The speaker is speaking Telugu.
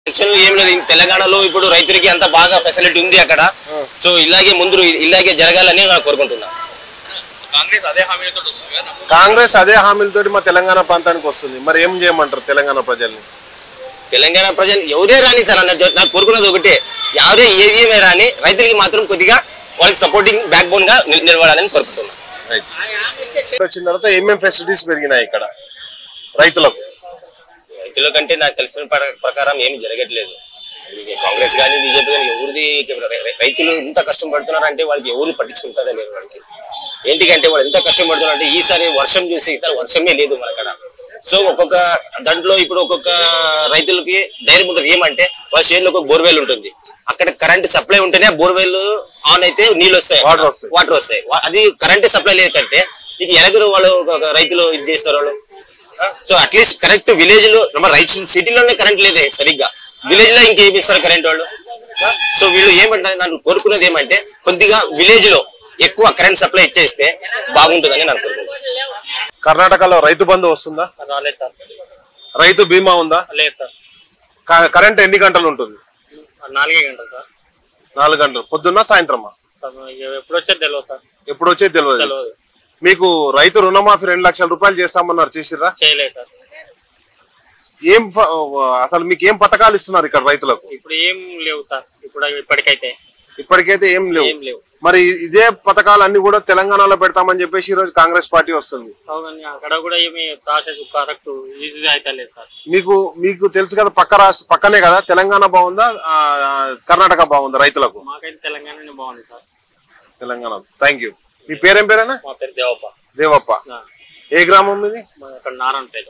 ఎలక్షన్లు ఏం లేదు ఈ తెలంగాణలో ఇప్పుడు రైతులకి అంత బాగా ఫెసిలిటీ ఉంది అక్కడ సో ఇలాగే ముందు ఇలాగే జరగాలని నేను కోరుకుంటున్నా కాంగ్రెస్ అదే హామీలతో వస్తుంది కదా కాంగ్రెస్ అదే హామీలతోటి మా తెలంగాణ ప్రాంతానికి వస్తుంది మరి ఏం చేయమంటారు తెలంగాణ ప్రజల్ని తెలంగాణ ప్రజలు ఎవరే రాని సార్ అన్నట్టు నాకు కోరుకున్నది ఒకటే ఎవరే ఏదేమే రాని రైతులకి మాత్రం కొద్దిగా వాళ్ళకి సపోర్టింగ్ బ్యాక్ బోన్ గా నిల్- నిలబడాలని కోరుకుంటున్నా రైట్ వచ్చిన తర్వాత ఏమేం ఫెసిలిటీస్ పెరిగినాయి ఇక్కడ రైతులకు రైతుల కంటే నాకు తెలిసిన ప్ర- ప్రకారం ఏమి జరగట్లేదు ఇది కాంగ్రెస్ కానీ బీజేపీ కానీ ఎవరిది రై- రై- రైతులు ఇంత కష్టం పడుతున్నారంటే వాళ్ళకి ఎవరు పట్టించుకుంటారా లేదు వాళ్ళకి ఏంటికంటే వాళ్ళు ఎంత కష్టం పడుతున్నారంటే ఈసారి వర్షం చూసి ఈసారి వర్షమే లేదు మనకడ సో ఒక్కొక్క దాంట్లో ఇప్పుడు ఒక్కొక్క రైతులకి ధైర్యం ఉంటుంది ఏమంటే వాళ్ళ చేనులో ఒక బోర్వెల్ ఉంటుంది అక్కడ కరెంట్ సప్లై ఉంటేనే బోర్వెల్ ఆన్ అయితే నీళ్ళు వస్తాయి Water వస్తాయి. వాటర్ వస్తాయి వా- అది కరెంట్ సప్లై లేదంటే ఇది ఎలాగో వాళ్ళు ఒక- ఒక రైతులు ఇది చేస్తారు వాళ్ళు సో అట్లీస్ట్ కరెక్ట్ విలేజ్ లో మన రైతు సిటీలోనే కరెంట్ లేదే సరిగ్గా విలేజ్ లో ఇంకేమి ఇస్తారు కరెంట్ వాళ్ళు సో వీళ్ళు ఏమంటారు నన్ను కోరుకున్నది ఏమంటే కొద్దిగా విలేజ్ లో ఎక్కువ కరెంట్ సప్లై ఇచ్చేస్తే బాగుంటుందని నేను అనుకుంటున్నాను కర్ణాటకలో రైతు బంధు వస్తుందా రాలేదు సార్ రైతు బీమా ఉందా లేదు సార్ క- కరెంట్ ఎన్ని గంటలు ఉంటుంది నాలుగే గంటలు సార్ నాలుగు గంటలు పొద్దున్న సాయంత్రమా సార్ ఎప్పుడు వచ్చేది తెలియదు సార్ ఎప్పుడు వచ్చేది తెలియదు తెలియదు మీకు రైతు రుణమాఫీ రెండు లక్షల రూపాయలు చేస్తామన్నారు చేసిర్రా చేయలేదు సార్ ఏం ఫ- అసలు మీకు ఏం పథకాలు ఇస్తున్నారు ఇక్కడ రైతులకు ఇప్పుడు ఏం లేవు సార్ ఇప్పుడు ఇప్పటికైతే ఇప్పటికైతే ఏం లేవు ఏం లేవు మరి ఇదే పథకాలు అన్ని కూడా తెలంగాణలో పెడతామని చెప్పేసి ఈ రోజు కాంగ్రెస్ పార్టీ వస్తుంది అవునండి అక్కడ కూడా ఏమి ప్రాసెస్ కరెక్ట్ ఈజీ అయితే లేదు సార్ మీకు మీకు తెలుసు కదా పక్క రాష్ట్ర పక్కనే కదా తెలంగాణ బాగుందా ఆ, కర్ణాటక బాగుందా రైతులకు మాకైతే తెలంగాణనే బాగుంది సార్ తెలంగాణ థ్యాంక్ యూ మీ పేరేం పేరేనా మా పేరు దేవప్ప దేవప్ప ఆ, ఏ గ్రామం ఇది మా అక్కడ నారాయణపేట